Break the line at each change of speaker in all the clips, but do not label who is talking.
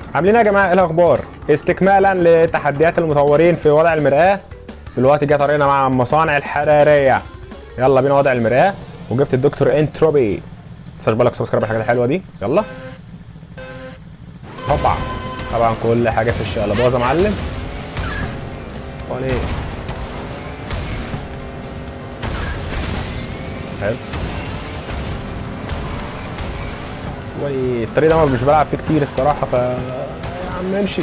عاملين إيه يا جماعه ايه الاخبار استكمالا لتحديات المطورين في وضع المرآة دلوقتي جه طريقنا مع المصانع الحراريه يلا بينا وضع المرآة وجبت الدكتور انتروبي تنساش بالك سبسكرايب الحاجات الحلوه دي يلا هوبا طبعا كل حاجه في الشقلباظ يا معلم وليه حلو وليه الطريق ده مش بلعب فيه كتير الصراحه ف يا عم امشي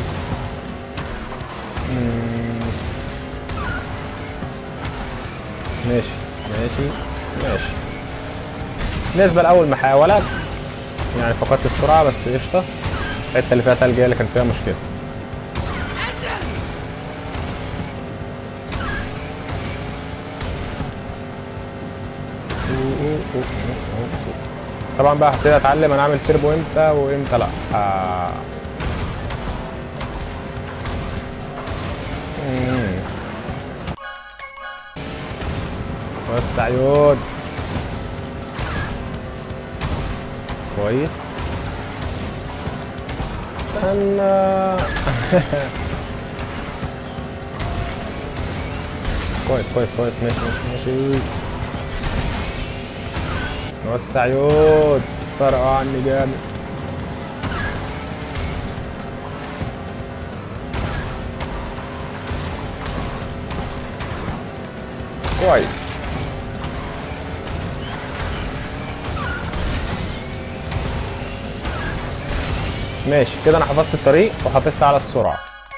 مم. ماشي ماشي ماشي بالنسبه لاول محاولات يعني فقدت السرعه بس قشطه الحته اللي فيها تلج هي اللي كان فيها مشكله طبعا بقى هبتدي اتعلم انا اعمل تربو امتى وامتى لا آه. مم. وسع يود كويس استنى كويس كويس كويس ماشي ماشي ماشي وسع يود فرقوا عني جامد كويس ماشي كده انا حفظت الطريق وحافظت على السرعه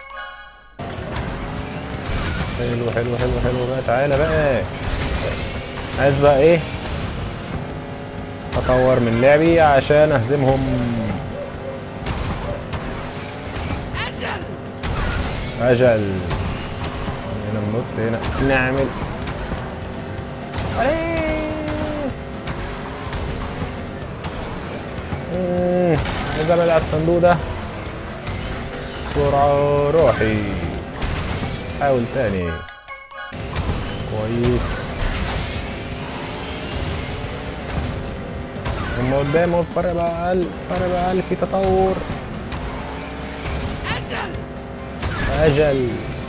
حلو حلو حلو حلو بقى تعالى بقى عايز بقى ايه اطور من لعبي عشان اهزمهم اجل هنا ننط هنا نعمل مم. عايز اعمل على الصندوق ده سرعة روحي حاول تاني كويس هما قدام الفرق بقى اقل الفرق بقى اقل في تطور اجل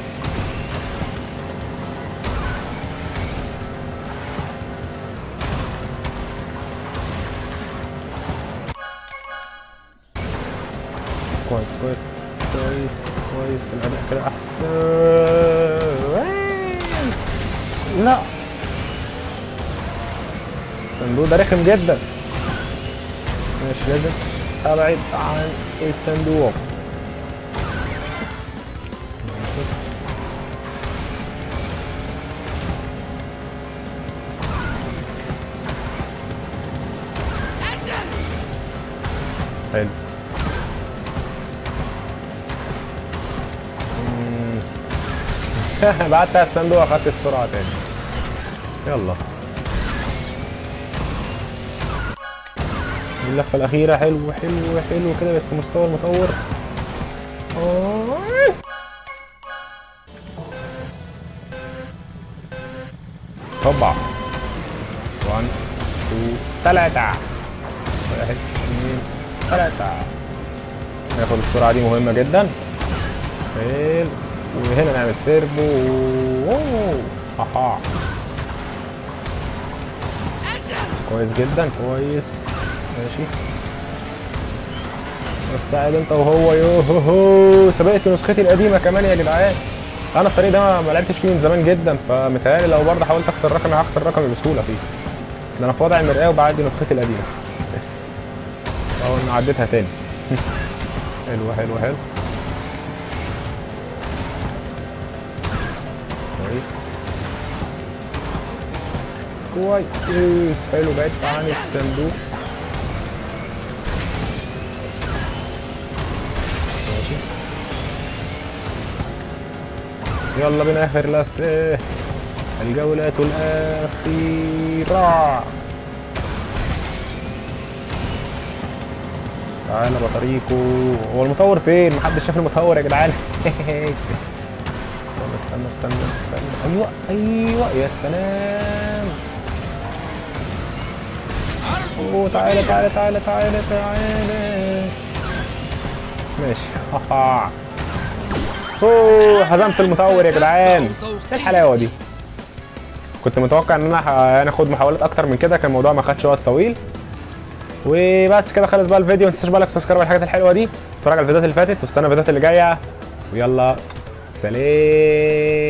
كويس كويس كويس كويس الاداء كده احسن لا الصندوق ده رخم جدا مش لازم ابعد عن الصندوق حلو بعدت على الصندوق اخدت السرعه تاني يلا اللفه الاخيره حلو حلو حلو كده بقت في مستوى المطور أوه. هوبا 1 2 3 واحد اثنين ثلاثة ناخد السرعة دي مهمة جدا حلو وهنا نعمل تربو اوه اها كويس جدا كويس ماشي بس عاد انت وهو يوهو سبقت نسختي القديمه كمان يا جدعان انا الطريق ده ما لعبتش فيه من زمان جدا فمتهيألي لو برضه حاولت اكسر رقمي هكسر رقمي بسهوله فيه ده انا في وضع المرآة وبعدي نسختي القديمه اهو انا عديتها تاني حلو حلو حلو كويس كويس حلو بعدت عن الصندوق ماشي يلا بينا اخر لفه الجولة الأخيرة تعالى بطريقه هو المطور فين؟ محدش شاف المطور يا جدعان استنى استنى استنى استنى ايوه ايوه يا سلام اوه تعالى تعالى تعالى تعالى تعالى ماشي اوه هزمت المطور يا جدعان ايه الحلاوه دي كنت متوقع ان انا ه- يعني اخد محاولات اكتر من كده كان الموضوع ما خدش وقت طويل وبس كده خلص بقى الفيديو ما تنساش بقى لك سبسكرايب على الحاجات الحلوه دي اتفرج على الفيديوهات اللي فاتت واستنى الفيديوهات اللي جايه ويلا سلام